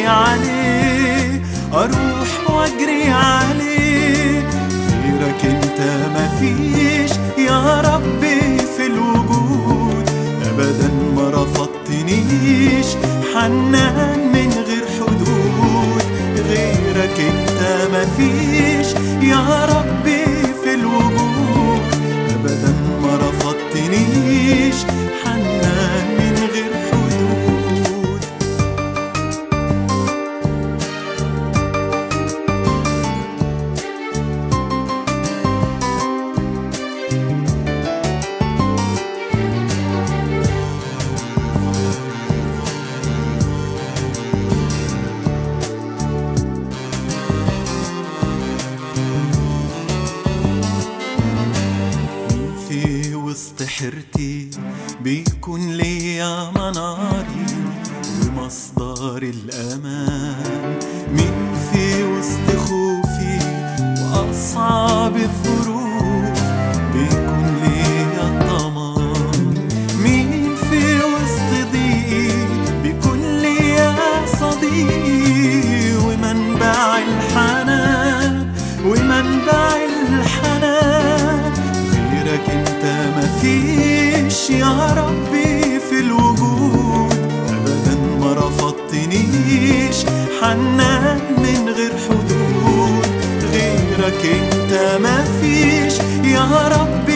واجري عليه اروح واجري عليه غيرك انت مفيش يا ربي في الوجود ابدا ما رفضتنيش حنان من غير حدود غيرك انت مفيش يا ربي في الوجود ابدا ما رفضتنيش حنان من غير حدود في وسط حيرتي بيكون ليا مناري ومصدر الأمان مين في وسط خوفي وأصعب الظروف بيكون ليا الضمان مين في وسط ضيقي بيكون ليا صديقي ومنبع الحنان ومنبع الحنان غيرك انت مفيش يا ربي في الوجود ابدا ما رفضتنيش حنان من غير حدود غيرك انت مفيش يا ربي